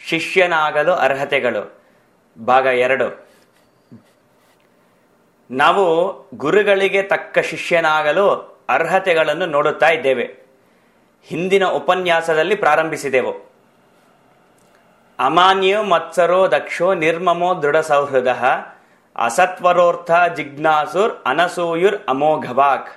ಶಿಷ್ಯನಾಗಲು ಅರ್ಹತೆಗಳು ಭಾಗ ಎರಡು ನಾವು ಗುರುಗಳಿಗೆ ತಕ್ಕ ಶಿಷ್ಯನಾಗಲು ಅರ್ಹತೆಗಳನ್ನು ನೋಡುತ್ತಾ ಇದ್ದೇವೆ ಹಿಂದಿನ ಉಪನ್ಯಾಸದಲ್ಲಿ ಪ್ರಾರಂಭಿಸಿದೆವು ಅಮಾನ್ಯೋ ಮತ್ಸರೋ ದಕ್ಷೋ ನಿರ್ಮಮೋ ದೃಢ ಸೌಹೃದ ಅಸತ್ವರೋರ್ಥ ಜಿಜ್ಞಾಸುರ್ ಅನಸೂಯುರ್ ಅಮೋಘವಾಕ್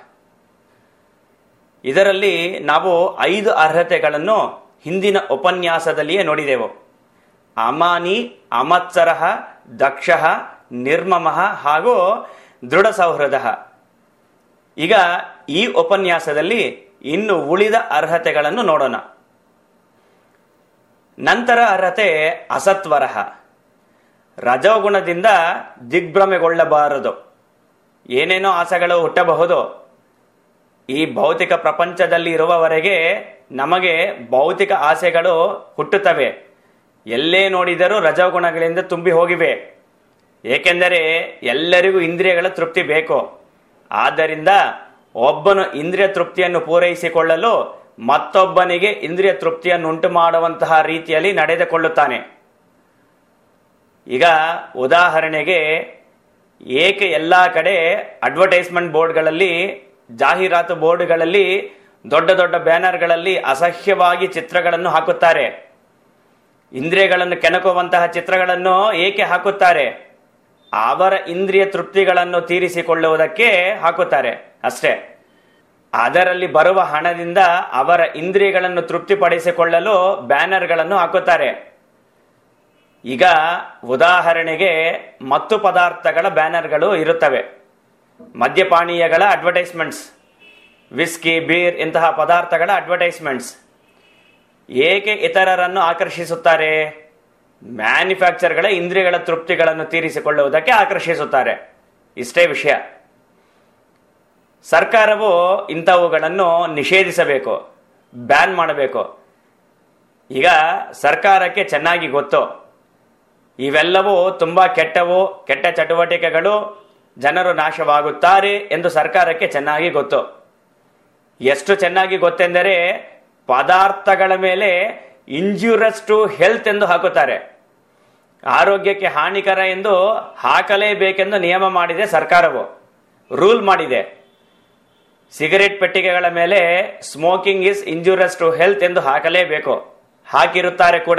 ಇದರಲ್ಲಿ ನಾವು ಐದು ಅರ್ಹತೆಗಳನ್ನು ಹಿಂದಿನ ಉಪನ್ಯಾಸದಲ್ಲಿಯೇ ನೋಡಿದೆವು ಅಮಾನಿ ಅಮತ್ಸರ ದಕ್ಷ ನಿರ್ಮಮ ಹಾಗೂ ದೃಢ ಸೌಹೃದ ಈಗ ಈ ಉಪನ್ಯಾಸದಲ್ಲಿ ಇನ್ನು ಉಳಿದ ಅರ್ಹತೆಗಳನ್ನು ನೋಡೋಣ ನಂತರ ಅರ್ಹತೆ ಅಸತ್ವರ ರಜೋಗುಣದಿಂದ ದಿಗ್ಭ್ರಮೆಗೊಳ್ಳಬಾರದು ಏನೇನೋ ಆಸೆಗಳು ಹುಟ್ಟಬಹುದು ಈ ಭೌತಿಕ ಪ್ರಪಂಚದಲ್ಲಿ ಇರುವವರೆಗೆ ನಮಗೆ ಭೌತಿಕ ಆಸೆಗಳು ಹುಟ್ಟುತ್ತವೆ ಎಲ್ಲೇ ನೋಡಿದರೂ ರಜೋಗುಣಗಳಿಂದ ತುಂಬಿ ಹೋಗಿವೆ ಏಕೆಂದರೆ ಎಲ್ಲರಿಗೂ ಇಂದ್ರಿಯಗಳ ತೃಪ್ತಿ ಬೇಕು ಆದ್ದರಿಂದ ಒಬ್ಬನು ಇಂದ್ರಿಯ ತೃಪ್ತಿಯನ್ನು ಪೂರೈಸಿಕೊಳ್ಳಲು ಮತ್ತೊಬ್ಬನಿಗೆ ಇಂದ್ರಿಯ ತೃಪ್ತಿಯನ್ನು ಉಂಟು ಮಾಡುವಂತಹ ರೀತಿಯಲ್ಲಿ ನಡೆದುಕೊಳ್ಳುತ್ತಾನೆ ಈಗ ಉದಾಹರಣೆಗೆ ಏಕೆ ಎಲ್ಲ ಕಡೆ ಅಡ್ವರ್ಟೈಸ್ಮೆಂಟ್ ಬೋರ್ಡ್ಗಳಲ್ಲಿ ಜಾಹೀರಾತು ಬೋರ್ಡ್ಗಳಲ್ಲಿ ದೊಡ್ಡ ದೊಡ್ಡ ಬ್ಯಾನರ್ಗಳಲ್ಲಿ ಅಸಹ್ಯವಾಗಿ ಚಿತ್ರಗಳನ್ನು ಹಾಕುತ್ತಾರೆ ಇಂದ್ರಿಯಗಳನ್ನು ಕೆಣಕುವಂತಹ ಚಿತ್ರಗಳನ್ನು ಏಕೆ ಹಾಕುತ್ತಾರೆ ಅವರ ಇಂದ್ರಿಯ ತೃಪ್ತಿಗಳನ್ನು ತೀರಿಸಿಕೊಳ್ಳುವುದಕ್ಕೆ ಹಾಕುತ್ತಾರೆ ಅಷ್ಟೇ ಅದರಲ್ಲಿ ಬರುವ ಹಣದಿಂದ ಅವರ ಇಂದ್ರಿಯಗಳನ್ನು ತೃಪ್ತಿಪಡಿಸಿಕೊಳ್ಳಲು ಬ್ಯಾನರ್ಗಳನ್ನು ಹಾಕುತ್ತಾರೆ ಈಗ ಉದಾಹರಣೆಗೆ ಮತ್ತು ಪದಾರ್ಥಗಳ ಬ್ಯಾನರ್ಗಳು ಇರುತ್ತವೆ ಮದ್ಯಪಾನೀಯಗಳ ಅಡ್ವರ್ಟೈಸ್ಮೆಂಟ್ಸ್ ವಿಸ್ಕಿ ಬೀರ್ ಇಂತಹ ಪದಾರ್ಥಗಳ ಅಡ್ವರ್ಟೈಸ್ಮೆಂಟ್ಸ್ ಏಕೆ ಇತರರನ್ನು ಆಕರ್ಷಿಸುತ್ತಾರೆ ಮ್ಯಾನುಫ್ಯಾಕ್ಚರ್ಗಳ ಇಂದ್ರಿಯಗಳ ತೃಪ್ತಿಗಳನ್ನು ತೀರಿಸಿಕೊಳ್ಳುವುದಕ್ಕೆ ಆಕರ್ಷಿಸುತ್ತಾರೆ ಇಷ್ಟೇ ವಿಷಯ ಸರ್ಕಾರವು ಇಂಥವುಗಳನ್ನು ನಿಷೇಧಿಸಬೇಕು ಬ್ಯಾನ್ ಮಾಡಬೇಕು ಈಗ ಸರ್ಕಾರಕ್ಕೆ ಚೆನ್ನಾಗಿ ಗೊತ್ತು ಇವೆಲ್ಲವೂ ತುಂಬಾ ಕೆಟ್ಟವು ಕೆಟ್ಟ ಚಟುವಟಿಕೆಗಳು ಜನರು ನಾಶವಾಗುತ್ತಾರೆ ಎಂದು ಸರ್ಕಾರಕ್ಕೆ ಚೆನ್ನಾಗಿ ಗೊತ್ತು ಎಷ್ಟು ಚೆನ್ನಾಗಿ ಗೊತ್ತೆಂದರೆ ಪದಾರ್ಥಗಳ ಮೇಲೆ ಇಂಜೂರಸ್ ಟು ಹೆಲ್ತ್ ಎಂದು ಹಾಕುತ್ತಾರೆ ಆರೋಗ್ಯಕ್ಕೆ ಹಾನಿಕರ ಎಂದು ಹಾಕಲೇಬೇಕೆಂದು ನಿಯಮ ಮಾಡಿದೆ ಸರ್ಕಾರವು ರೂಲ್ ಮಾಡಿದೆ ಸಿಗರೆಟ್ ಪೆಟ್ಟಿಗೆಗಳ ಮೇಲೆ smoking is injurious to health ಎಂದು ಹಾಕಲೇಬೇಕು ಹಾಕಿರುತ್ತಾರೆ ಕೂಡ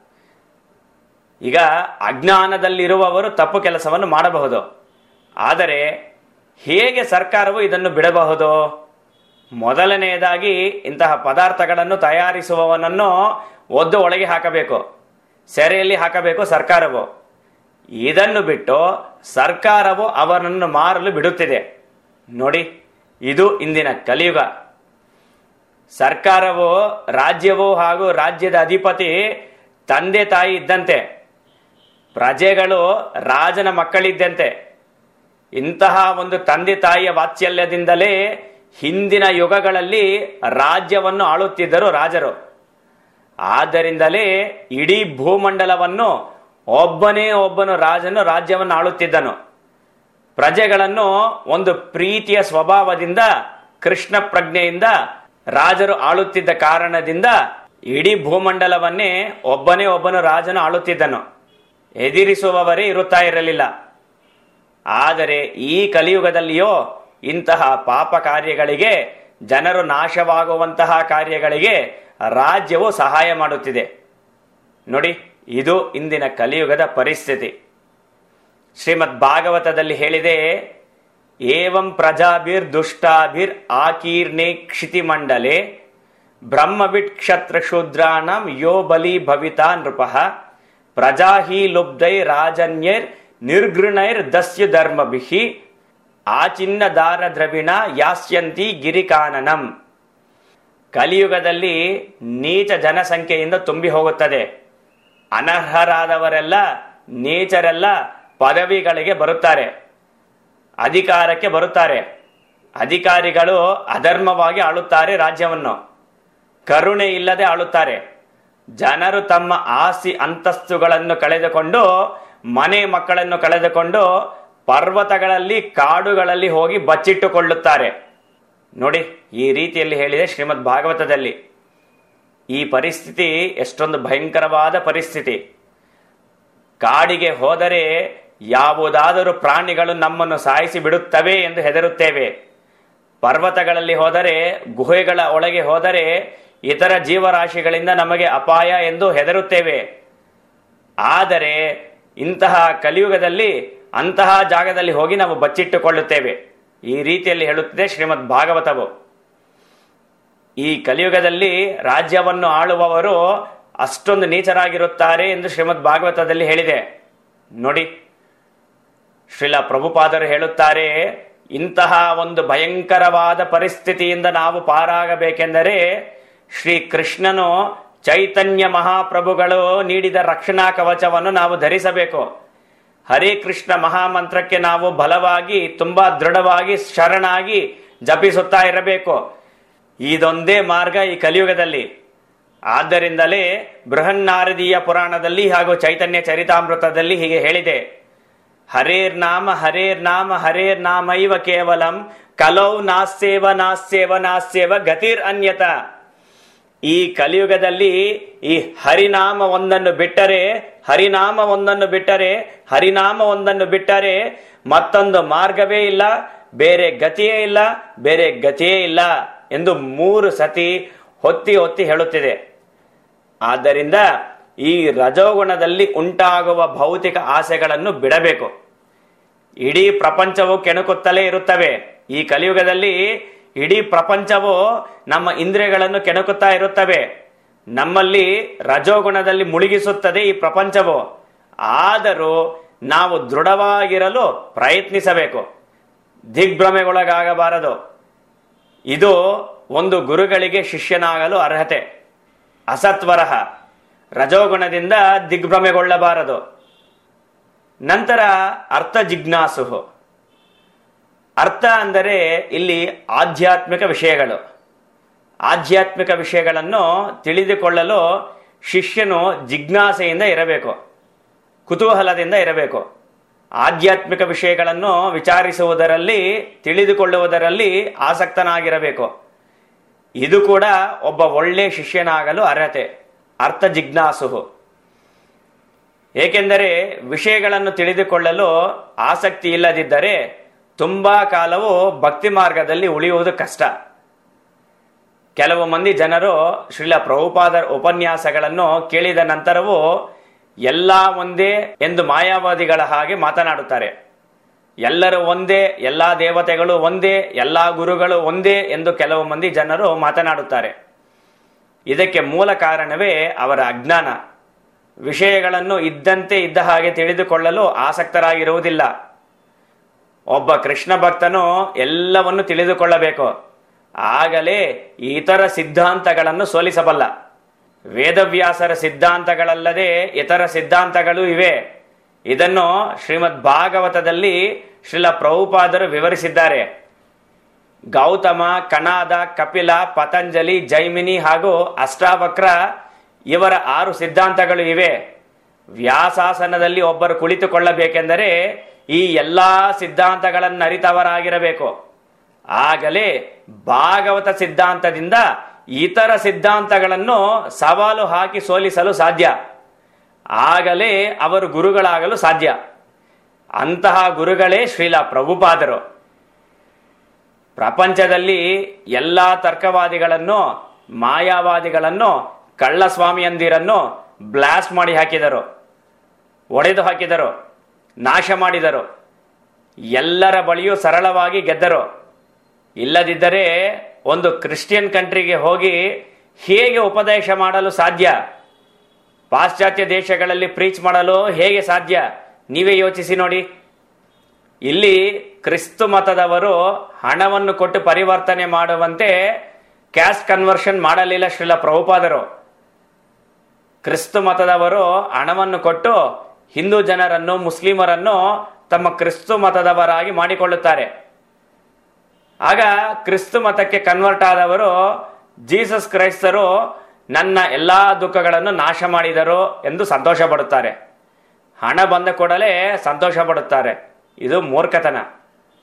ಈಗ ಅಜ್ಞಾನದಲ್ಲಿರುವವರು ತಪ್ಪು ಕೆಲಸವನ್ನು ಮಾಡಬಹುದು ಆದರೆ ಹೇಗೆ ಸರ್ಕಾರವು ಇದನ್ನು ಬಿಡಬಹುದು ಮೊದಲನೆಯದಾಗಿ ಇಂತಹ ಪದಾರ್ಥಗಳನ್ನು ತಯಾರಿಸುವವನನ್ನು ಒದ್ದು ಒಳಗೆ ಹಾಕಬೇಕು ಸೆರೆಯಲ್ಲಿ ಹಾಕಬೇಕು ಸರ್ಕಾರವು ಇದನ್ನು ಬಿಟ್ಟು ಸರ್ಕಾರವು ಅವನನ್ನು ಮಾರಲು ಬಿಡುತ್ತಿದೆ ನೋಡಿ ಇದು ಇಂದಿನ ಕಲಿಯುಗ ಸರ್ಕಾರವು ರಾಜ್ಯವು ಹಾಗೂ ರಾಜ್ಯದ ಅಧಿಪತಿ ತಂದೆ ತಾಯಿ ಇದ್ದಂತೆ ಪ್ರಜೆಗಳು ರಾಜನ ಮಕ್ಕಳಿದ್ದಂತೆ ಇಂತಹ ಒಂದು ತಂದೆ ತಾಯಿಯ ವಾತ್ಸಲ್ಯದಿಂದಲೇ ಹಿಂದಿನ ಯುಗಗಳಲ್ಲಿ ರಾಜ್ಯವನ್ನು ಆಳುತ್ತಿದ್ದರು ರಾಜರು ಆದ್ದರಿಂದಲೇ ಇಡೀ ಭೂಮಂಡಲವನ್ನು ಒಬ್ಬನೇ ಒಬ್ಬನು ರಾಜನು ರಾಜ್ಯವನ್ನು ಆಳುತ್ತಿದ್ದನು ಪ್ರಜೆಗಳನ್ನು ಒಂದು ಪ್ರೀತಿಯ ಸ್ವಭಾವದಿಂದ ಕೃಷ್ಣ ಪ್ರಜ್ಞೆಯಿಂದ ರಾಜರು ಆಳುತ್ತಿದ್ದ ಕಾರಣದಿಂದ ಇಡೀ ಭೂಮಂಡಲವನ್ನೇ ಒಬ್ಬನೇ ಒಬ್ಬನು ರಾಜನು ಆಳುತ್ತಿದ್ದನು ಎದಿರಿಸುವವರೇ ಇರುತ್ತಾ ಇರಲಿಲ್ಲ ಆದರೆ ಈ ಕಲಿಯುಗದಲ್ಲಿಯೋ ಇಂತಹ ಪಾಪ ಕಾರ್ಯಗಳಿಗೆ ಜನರು ನಾಶವಾಗುವಂತಹ ಕಾರ್ಯಗಳಿಗೆ ರಾಜ್ಯವು ಸಹಾಯ ಮಾಡುತ್ತಿದೆ ನೋಡಿ ಇದು ಇಂದಿನ ಕಲಿಯುಗದ ಪರಿಸ್ಥಿತಿ ಶ್ರೀಮದ್ ಭಾಗವತದಲ್ಲಿ ಹೇಳಿದೆ ಏವಂ ಪ್ರಜಾಭಿರ್ ದುಷ್ಟಾಭಿರ್ ಆಕೀರ್ಣೆ ಕ್ಷಿತಿಮಂಡಲೆ ಬ್ರಹ್ಮವಿಟ್ ಕ್ಷತ್ರ ಶೂದ್ರಾಣಂ ಯೋ ಬಲಿ ಭವಿತಾ ನೃಪಃ ಪ್ರಜಾಹಿ ಲುಬ್ಧೈ ರಾಜನ್ಯರ್ ನಿರ್ಗೃಣೈರ್ ದಸ್ಯು ಧರ್ಮಭಿಹಿ ಆಚಿನ್ನ ದಾರ ದ್ರವಿಣ ಯಾಸ್ಯಂತಿ ಗಿರಿಕಾನನಂ ಕಲಿಯುಗದಲ್ಲಿ ನೀಚ ಜನಸಂಖ್ಯೆಯಿಂದ ತುಂಬಿ ಹೋಗುತ್ತದೆ ಅನರ್ಹರಾದವರೆಲ್ಲ ನೀಚರೆಲ್ಲ ಪದವಿಗಳಿಗೆ ಬರುತ್ತಾರೆ ಅಧಿಕಾರಕ್ಕೆ ಬರುತ್ತಾರೆ ಅಧಿಕಾರಿಗಳು ಅಧರ್ಮವಾಗಿ ಆಳುತ್ತಾರೆ ರಾಜ್ಯವನ್ನು ಕರುಣೆ ಇಲ್ಲದೆ ಆಳುತ್ತಾರೆ ಜನರು ತಮ್ಮ ಆಸ್ತಿ ಅಂತಸ್ತುಗಳನ್ನು ಕಳೆದುಕೊಂಡು ಮನೆ ಮಕ್ಕಳನ್ನು ಕಳೆದುಕೊಂಡು ಪರ್ವತಗಳಲ್ಲಿ ಕಾಡುಗಳಲ್ಲಿ ಹೋಗಿ ಬಚ್ಚಿಟ್ಟುಕೊಳ್ಳುತ್ತಾರೆ ನೋಡಿ ಈ ರೀತಿಯಲ್ಲಿ ಹೇಳಿದೆ ಶ್ರೀಮದ್ ಭಾಗವತದಲ್ಲಿ ಈ ಪರಿಸ್ಥಿತಿ ಎಷ್ಟೊಂದು ಭಯಂಕರವಾದ ಪರಿಸ್ಥಿತಿ ಕಾಡಿಗೆ ಹೋದರೆ ಯಾವುದಾದರೂ ಪ್ರಾಣಿಗಳು ನಮ್ಮನ್ನು ಸಾಯಿಸಿ ಬಿಡುತ್ತವೆ ಎಂದು ಹೆದರುತ್ತೇವೆ ಪರ್ವತಗಳಲ್ಲಿ ಹೋದರೆ ಗುಹೆಗಳ ಒಳಗೆ ಹೋದರೆ ಇತರ ಜೀವರಾಶಿಗಳಿಂದ ನಮಗೆ ಅಪಾಯ ಎಂದು ಹೆದರುತ್ತೇವೆ ಆದರೆ ಇಂತಹ ಕಲಿಯುಗದಲ್ಲಿ ಅಂತಹ ಜಾಗದಲ್ಲಿ ಹೋಗಿ ನಾವು ಬಚ್ಚಿಟ್ಟುಕೊಳ್ಳುತ್ತೇವೆ ಈ ರೀತಿಯಲ್ಲಿ ಹೇಳುತ್ತಿದೆ ಶ್ರೀಮದ್ ಭಾಗವತವು ಈ ಕಲಿಯುಗದಲ್ಲಿ ರಾಜ್ಯವನ್ನು ಆಳುವವರು ಅಷ್ಟೊಂದು ನೀಚರಾಗಿರುತ್ತಾರೆ ಎಂದು ಶ್ರೀಮದ್ ಭಾಗವತದಲ್ಲಿ ಹೇಳಿದೆ ನೋಡಿ ಶ್ರೀಲ ಪ್ರಭುಪಾದರು ಹೇಳುತ್ತಾರೆ ಇಂತಹ ಒಂದು ಭಯಂಕರವಾದ ಪರಿಸ್ಥಿತಿಯಿಂದ ನಾವು ಪಾರಾಗಬೇಕೆಂದರೆ ಶ್ರೀ ಕೃಷ್ಣನು ಚೈತನ್ಯ ಮಹಾಪ್ರಭುಗಳು ನೀಡಿದ ರಕ್ಷಣಾ ಕವಚವನ್ನು ನಾವು ಧರಿಸಬೇಕು ಹರೇ ಕೃಷ್ಣ ಮಹಾಮಂತ್ರಕ್ಕೆ ನಾವು ಬಲವಾಗಿ ತುಂಬಾ ದೃಢವಾಗಿ ಶರಣಾಗಿ ಜಪಿಸುತ್ತಾ ಇರಬೇಕು ಇದೊಂದೇ ಮಾರ್ಗ ಈ ಕಲಿಯುಗದಲ್ಲಿ ಆದ್ದರಿಂದಲೇ ಬೃಹನ್ನಾರದೀಯ ಪುರಾಣದಲ್ಲಿ ಹಾಗೂ ಚೈತನ್ಯ ಚರಿತಾಮೃತದಲ್ಲಿ ಹೀಗೆ ಹೇಳಿದೆ ಹರೇರ್ ನಾಮ ಹರೇರ್ ನಾಮ ಹರೇರ್ ನಾಮೈವ ಕೇವಲಂ ಕಲೌ ನಾಸ್ಯೇವ ನಾಸ್ಯೇವ ನಾಸ್ಯೇವ ಗತಿರ್ ಅನ್ಯತ ಈ ಕಲಿಯುಗದಲ್ಲಿ ಈ ಹರಿನಾಮ ಒಂದನ್ನು ಬಿಟ್ಟರೆ ಹರಿನಾಮ ಒಂದನ್ನು ಬಿಟ್ಟರೆ ಹರಿನಾಮ ಒಂದನ್ನು ಬಿಟ್ಟರೆ ಮತ್ತೊಂದು ಮಾರ್ಗವೇ ಇಲ್ಲ ಬೇರೆ ಗತಿಯೇ ಇಲ್ಲ ಬೇರೆ ಗತಿಯೇ ಇಲ್ಲ ಎಂದು ಮೂರು ಸತಿ ಹೊತ್ತಿ ಹೊತ್ತಿ ಹೇಳುತ್ತಿದೆ ಆದ್ದರಿಂದ ಈ ರಜೋಗುಣದಲ್ಲಿ ಉಂಟಾಗುವ ಭೌತಿಕ ಆಸೆಗಳನ್ನು ಬಿಡಬೇಕು ಇಡೀ ಪ್ರಪಂಚವು ಕೆಣಕುತ್ತಲೇ ಇರುತ್ತವೆ ಈ ಕಲಿಯುಗದಲ್ಲಿ ಇಡೀ ಪ್ರಪಂಚವು ನಮ್ಮ ಇಂದ್ರಿಯಗಳನ್ನು ಕೆಣಕುತ್ತಾ ಇರುತ್ತವೆ ನಮ್ಮಲ್ಲಿ ರಜೋಗುಣದಲ್ಲಿ ಮುಳುಗಿಸುತ್ತದೆ ಈ ಪ್ರಪಂಚವು ಆದರೂ ನಾವು ದೃಢವಾಗಿರಲು ಪ್ರಯತ್ನಿಸಬೇಕು ದಿಗ್ಭ್ರಮೆಗೊಳಗಾಗಬಾರದು ಇದು ಒಂದು ಗುರುಗಳಿಗೆ ಶಿಷ್ಯನಾಗಲು ಅರ್ಹತೆ ಅಸತ್ವರಹ ರಜೋಗುಣದಿಂದ ದಿಗ್ಭ್ರಮೆಗೊಳ್ಳಬಾರದು ನಂತರ ಅರ್ಥ ಜಿಜ್ಞಾಸು ಅರ್ಥ ಅಂದರೆ ಇಲ್ಲಿ ಆಧ್ಯಾತ್ಮಿಕ ವಿಷಯಗಳು ಆಧ್ಯಾತ್ಮಿಕ ವಿಷಯಗಳನ್ನು ತಿಳಿದುಕೊಳ್ಳಲು ಶಿಷ್ಯನು ಜಿಜ್ಞಾಸೆಯಿಂದ ಇರಬೇಕು ಕುತೂಹಲದಿಂದ ಇರಬೇಕು ಆಧ್ಯಾತ್ಮಿಕ ವಿಷಯಗಳನ್ನು ವಿಚಾರಿಸುವುದರಲ್ಲಿ ತಿಳಿದುಕೊಳ್ಳುವುದರಲ್ಲಿ ಆಸಕ್ತನಾಗಿರಬೇಕು ಇದು ಕೂಡ ಒಬ್ಬ ಒಳ್ಳೆ ಶಿಷ್ಯನಾಗಲು ಅರ್ಹತೆ ಅರ್ಥ ಜಿಜ್ಞಾಸು ಏಕೆಂದರೆ ವಿಷಯಗಳನ್ನು ತಿಳಿದುಕೊಳ್ಳಲು ಆಸಕ್ತಿ ಇಲ್ಲದಿದ್ದರೆ ತುಂಬಾ ಕಾಲವು ಭಕ್ತಿ ಮಾರ್ಗದಲ್ಲಿ ಉಳಿಯುವುದು ಕಷ್ಟ ಕೆಲವು ಮಂದಿ ಜನರು ಶ್ರೀಲ ಪ್ರಭುಪಾದರ ಉಪನ್ಯಾಸಗಳನ್ನು ಕೇಳಿದ ನಂತರವೂ ಎಲ್ಲ ಒಂದೇ ಎಂದು ಮಾಯಾವಾದಿಗಳ ಹಾಗೆ ಮಾತನಾಡುತ್ತಾರೆ ಎಲ್ಲರೂ ಒಂದೇ ಎಲ್ಲಾ ದೇವತೆಗಳು ಒಂದೇ ಎಲ್ಲಾ ಗುರುಗಳು ಒಂದೇ ಎಂದು ಕೆಲವು ಮಂದಿ ಜನರು ಮಾತನಾಡುತ್ತಾರೆ ಇದಕ್ಕೆ ಮೂಲ ಕಾರಣವೇ ಅವರ ಅಜ್ಞಾನ ವಿಷಯಗಳನ್ನು ಇದ್ದಂತೆ ಇದ್ದ ಹಾಗೆ ತಿಳಿದುಕೊಳ್ಳಲು ಆಸಕ್ತರಾಗಿರುವುದಿಲ್ಲ ಒಬ್ಬ ಕೃಷ್ಣ ಭಕ್ತನು ಎಲ್ಲವನ್ನು ತಿಳಿದುಕೊಳ್ಳಬೇಕು ಆಗಲೇ ಇತರ ಸಿದ್ಧಾಂತಗಳನ್ನು ಸೋಲಿಸಬಲ್ಲ ವೇದವ್ಯಾಸರ ಸಿದ್ಧಾಂತಗಳಲ್ಲದೆ ಇತರ ಸಿದ್ಧಾಂತಗಳು ಇವೆ ಇದನ್ನು ಶ್ರೀಮದ್ ಭಾಗವತದಲ್ಲಿ ಶ್ರೀಲ ಪ್ರಭುಪಾದರು ವಿವರಿಸಿದ್ದಾರೆ ಗೌತಮ ಕಣಾದ ಕಪಿಲ ಪತಂಜಲಿ ಜೈಮಿನಿ ಹಾಗೂ ಅಷ್ಟಾವಕ್ರ ಇವರ ಆರು ಸಿದ್ಧಾಂತಗಳು ಇವೆ ವ್ಯಾಸಾಸನದಲ್ಲಿ ಒಬ್ಬರು ಕುಳಿತುಕೊಳ್ಳಬೇಕೆಂದರೆ ಈ ಎಲ್ಲಾ ಸಿದ್ಧಾಂತಗಳನ್ನು ಅರಿತವರಾಗಿರಬೇಕು ಆಗಲೇ ಭಾಗವತ ಸಿದ್ಧಾಂತದಿಂದ ಇತರ ಸಿದ್ಧಾಂತಗಳನ್ನು ಸವಾಲು ಹಾಕಿ ಸೋಲಿಸಲು ಸಾಧ್ಯ ಆಗಲೇ ಅವರು ಗುರುಗಳಾಗಲು ಸಾಧ್ಯ ಅಂತಹ ಗುರುಗಳೇ ಶ್ರೀಲ ಪ್ರಭುಪಾದರು ಪ್ರಪಂಚದಲ್ಲಿ ಎಲ್ಲಾ ತರ್ಕವಾದಿಗಳನ್ನು ಮಾಯಾವಾದಿಗಳನ್ನು ಕಳ್ಳಸ್ವಾಮಿಯಂದಿರನ್ನು ಬ್ಲಾಸ್ಟ್ ಮಾಡಿ ಹಾಕಿದರು ಒಡೆದು ಹಾಕಿದರು ನಾಶ ಮಾಡಿದರು ಎಲ್ಲರ ಬಳಿಯೂ ಸರಳವಾಗಿ ಗೆದ್ದರು ಇಲ್ಲದಿದ್ದರೆ ಒಂದು ಕ್ರಿಶ್ಚಿಯನ್ ಕಂಟ್ರಿಗೆ ಹೋಗಿ ಹೇಗೆ ಉಪದೇಶ ಮಾಡಲು ಸಾಧ್ಯ ಪಾಶ್ಚಾತ್ಯ ದೇಶಗಳಲ್ಲಿ ಪ್ರೀಚ್ ಮಾಡಲು ಹೇಗೆ ಸಾಧ್ಯ ನೀವೇ ಯೋಚಿಸಿ ನೋಡಿ ಇಲ್ಲಿ ಕ್ರಿಸ್ತು ಮತದವರು ಹಣವನ್ನು ಕೊಟ್ಟು ಪರಿವರ್ತನೆ ಮಾಡುವಂತೆ ಕ್ಯಾಸ್ಟ್ ಕನ್ವರ್ಷನ್ ಮಾಡಲಿಲ್ಲ ಶ್ರೀಲ ಪ್ರಭುಪಾದರು ಕ್ರಿಸ್ತು ಮತದವರು ಹಣವನ್ನು ಕೊಟ್ಟು ಹಿಂದೂ ಜನರನ್ನು ಮುಸ್ಲಿಮರನ್ನು ತಮ್ಮ ಕ್ರಿಸ್ತು ಮತದವರಾಗಿ ಮಾಡಿಕೊಳ್ಳುತ್ತಾರೆ ಆಗ ಕ್ರಿಸ್ತು ಮತಕ್ಕೆ ಕನ್ವರ್ಟ್ ಆದವರು ಜೀಸಸ್ ಕ್ರೈಸ್ತರು ನನ್ನ ಎಲ್ಲಾ ದುಃಖಗಳನ್ನು ನಾಶ ಮಾಡಿದರು ಎಂದು ಸಂತೋಷ ಪಡುತ್ತಾರೆ ಹಣ ಬಂದ ಕೂಡಲೇ ಸಂತೋಷ ಪಡುತ್ತಾರೆ ಇದು ಮೂರ್ಖತನ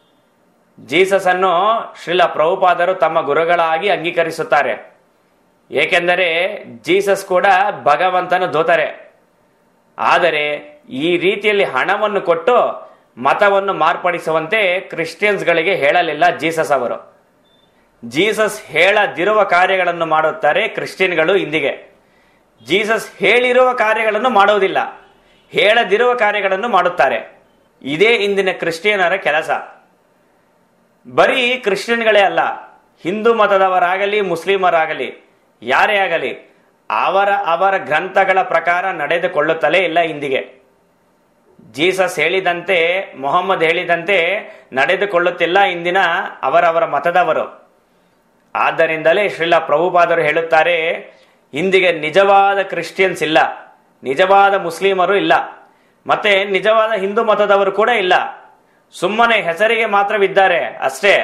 ಜೀಸಸ್ ಅನ್ನು ಶ್ರೀಲ ಪ್ರಭುಪಾದರು ತಮ್ಮ ಗುರುಗಳಾಗಿ ಅಂಗೀಕರಿಸುತ್ತಾರೆ ಏಕೆಂದರೆ ಜೀಸಸ್ ಕೂಡ ಭಗವಂತನ ದೂತರೆ ಆದರೆ ಈ ರೀತಿಯಲ್ಲಿ ಹಣವನ್ನು ಕೊಟ್ಟು ಮತವನ್ನು ಮಾರ್ಪಡಿಸುವಂತೆ ಕ್ರಿಶ್ಚಿಯನ್ಸ್ಗಳಿಗೆ ಹೇಳಲಿಲ್ಲ ಜೀಸಸ್ ಅವರು ಜೀಸಸ್ ಹೇಳದಿರುವ ಕಾರ್ಯಗಳನ್ನು ಮಾಡುತ್ತಾರೆ ಕ್ರಿಶ್ಚಿಯನ್ಗಳು ಇಂದಿಗೆ ಜೀಸಸ್ ಹೇಳಿರುವ ಕಾರ್ಯಗಳನ್ನು ಮಾಡುವುದಿಲ್ಲ ಹೇಳದಿರುವ ಕಾರ್ಯಗಳನ್ನು ಮಾಡುತ್ತಾರೆ ಇದೇ ಇಂದಿನ ಕ್ರಿಶ್ಚಿಯನರ ಕೆಲಸ ಬರೀ ಕ್ರಿಶ್ಚಿಯನ್ಗಳೇ ಅಲ್ಲ ಹಿಂದೂ ಮತದವರಾಗಲಿ ಮುಸ್ಲಿಮರಾಗಲಿ ಯಾರೇ ಆಗಲಿ ಅವರ ಅವರ ಗ್ರಂಥಗಳ ಪ್ರಕಾರ ನಡೆದುಕೊಳ್ಳುತ್ತಲೇ ಇಲ್ಲ ಇಂದಿಗೆ ಜೀಸಸ್ ಹೇಳಿದಂತೆ ಮೊಹಮ್ಮದ್ ಹೇಳಿದಂತೆ ನಡೆದುಕೊಳ್ಳುತ್ತಿಲ್ಲ ಇಂದಿನ ಅವರವರ ಮತದವರು ಆದ್ದರಿಂದಲೇ ಶ್ರೀಲ ಪ್ರಭುಪಾದರು ಹೇಳುತ್ತಾರೆ ಇಂದಿಗೆ ನಿಜವಾದ ಕ್ರಿಶ್ಚಿಯನ್ಸ್ ಇಲ್ಲ ನಿಜವಾದ ಮುಸ್ಲಿಮರು ಇಲ್ಲ ಮತ್ತೆ ನಿಜವಾದ ಹಿಂದೂ ಮತದವರು ಕೂಡ ಇಲ್ಲ ಸುಮ್ಮನೆ ಹೆಸರಿಗೆ ಮಾತ್ರವಿದ್ದಾರೆ ಅಷ್ಟೇ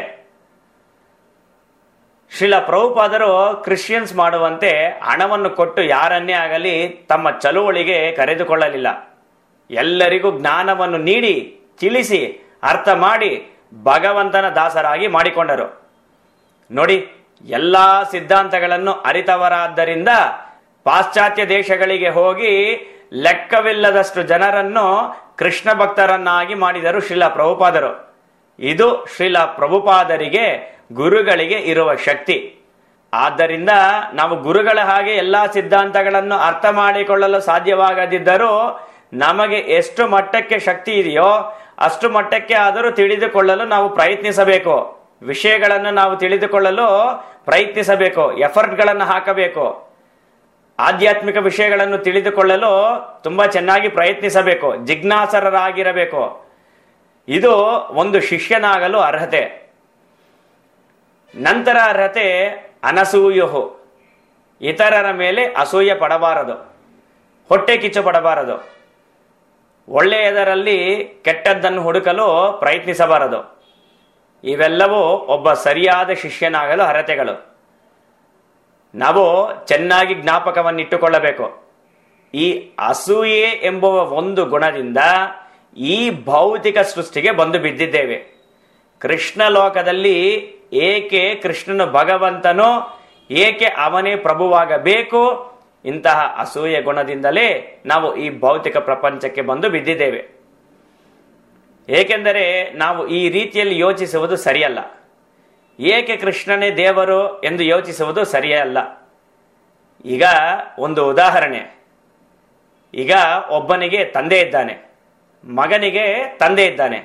ಶ್ರೀಲ ಪ್ರಭುಪಾದರು ಕ್ರಿಶ್ಚಿಯನ್ಸ್ ಮಾಡುವಂತೆ ಹಣವನ್ನು ಕೊಟ್ಟು ಯಾರನ್ನೇ ಆಗಲಿ ತಮ್ಮ ಚಳುವಳಿಗೆ ಕರೆದುಕೊಳ್ಳಲಿಲ್ಲ ಎಲ್ಲರಿಗೂ ಜ್ಞಾನವನ್ನು ನೀಡಿ ತಿಳಿಸಿ ಅರ್ಥ ಮಾಡಿ ಭಗವಂತನ ದಾಸರಾಗಿ ಮಾಡಿಕೊಂಡರು ನೋಡಿ ಎಲ್ಲಾ ಸಿದ್ಧಾಂತಗಳನ್ನು ಅರಿತವರಾದ್ದರಿಂದ ಪಾಶ್ಚಾತ್ಯ ದೇಶಗಳಿಗೆ ಹೋಗಿ ಲೆಕ್ಕವಿಲ್ಲದಷ್ಟು ಜನರನ್ನು ಕೃಷ್ಣ ಭಕ್ತರನ್ನಾಗಿ ಮಾಡಿದರು ಶ್ರೀಲ ಪ್ರಭುಪಾದರು ಇದು ಶ್ರೀಲ ಪ್ರಭುಪಾದರಿಗೆ ಗುರುಗಳಿಗೆ ಇರುವ ಶಕ್ತಿ ಆದ್ದರಿಂದ ನಾವು ಗುರುಗಳ ಹಾಗೆ ಎಲ್ಲಾ ಸಿದ್ಧಾಂತಗಳನ್ನು ಅರ್ಥ ಮಾಡಿಕೊಳ್ಳಲು ಸಾಧ್ಯವಾಗದಿದ್ದರೂ ನಮಗೆ ಎಷ್ಟು ಮಟ್ಟಕ್ಕೆ ಶಕ್ತಿ ಇದೆಯೋ ಅಷ್ಟು ಮಟ್ಟಕ್ಕೆ ಆದರೂ ತಿಳಿದುಕೊಳ್ಳಲು ನಾವು ಪ್ರಯತ್ನಿಸಬೇಕು ವಿಷಯಗಳನ್ನು ನಾವು ತಿಳಿದುಕೊಳ್ಳಲು ಪ್ರಯತ್ನಿಸಬೇಕು ಎಫರ್ಟ್ಗಳನ್ನು ಹಾಕಬೇಕು ಆಧ್ಯಾತ್ಮಿಕ ವಿಷಯಗಳನ್ನು ತಿಳಿದುಕೊಳ್ಳಲು ತುಂಬಾ ಚೆನ್ನಾಗಿ ಪ್ರಯತ್ನಿಸಬೇಕು ಜಿಜ್ಞಾಸರರಾಗಿರಬೇಕು ಇದು ಒಂದು ಶಿಷ್ಯನಾಗಲು ಅರ್ಹತೆ ನಂತರ ಅರ್ಹತೆ ಅನಸೂಯುಹು ಇತರರ ಮೇಲೆ ಅಸೂಯೆ ಪಡಬಾರದು ಹೊಟ್ಟೆ ಕಿಚ್ಚು ಪಡಬಾರದು ಒಳ್ಳೆಯದರಲ್ಲಿ ಕೆಟ್ಟದ್ದನ್ನು ಹುಡುಕಲು ಪ್ರಯತ್ನಿಸಬಾರದು ಇವೆಲ್ಲವೂ ಒಬ್ಬ ಸರಿಯಾದ ಶಿಷ್ಯನಾಗಲು ಅರ್ಹತೆಗಳು ನಾವು ಚೆನ್ನಾಗಿ ಜ್ಞಾಪಕವನ್ನಿಟ್ಟುಕೊಳ್ಳಬೇಕು ಈ ಅಸೂಯೆ ಎಂಬುವ ಒಂದು ಗುಣದಿಂದ ಈ ಭೌತಿಕ ಸೃಷ್ಟಿಗೆ ಬಂದು ಬಿದ್ದಿದ್ದೇವೆ ಕೃಷ್ಣ ಲೋಕದಲ್ಲಿ ಏಕೆ ಕೃಷ್ಣನು ಭಗವಂತನೋ ಏಕೆ ಅವನೇ ಪ್ರಭುವಾಗಬೇಕು ಇಂತಹ ಅಸೂಯೆ ಗುಣದಿಂದಲೇ ನಾವು ಈ ಭೌತಿಕ ಪ್ರಪಂಚಕ್ಕೆ ಬಂದು ಬಿದ್ದಿದ್ದೇವೆ ಏಕೆಂದರೆ ನಾವು ಈ ರೀತಿಯಲ್ಲಿ ಯೋಚಿಸುವುದು ಸರಿಯಲ್ಲ ಏಕೆ ಕೃಷ್ಣನೇ ದೇವರು ಎಂದು ಯೋಚಿಸುವುದು ಸರಿಯಲ್ಲ ಈಗ ಒಂದು ಉದಾಹರಣೆ ಈಗ ಒಬ್ಬನಿಗೆ ತಂದೆ ಇದ್ದಾನೆ ಮಗನಿಗೆ ತಂದೆ ಇದ್ದಾನೆ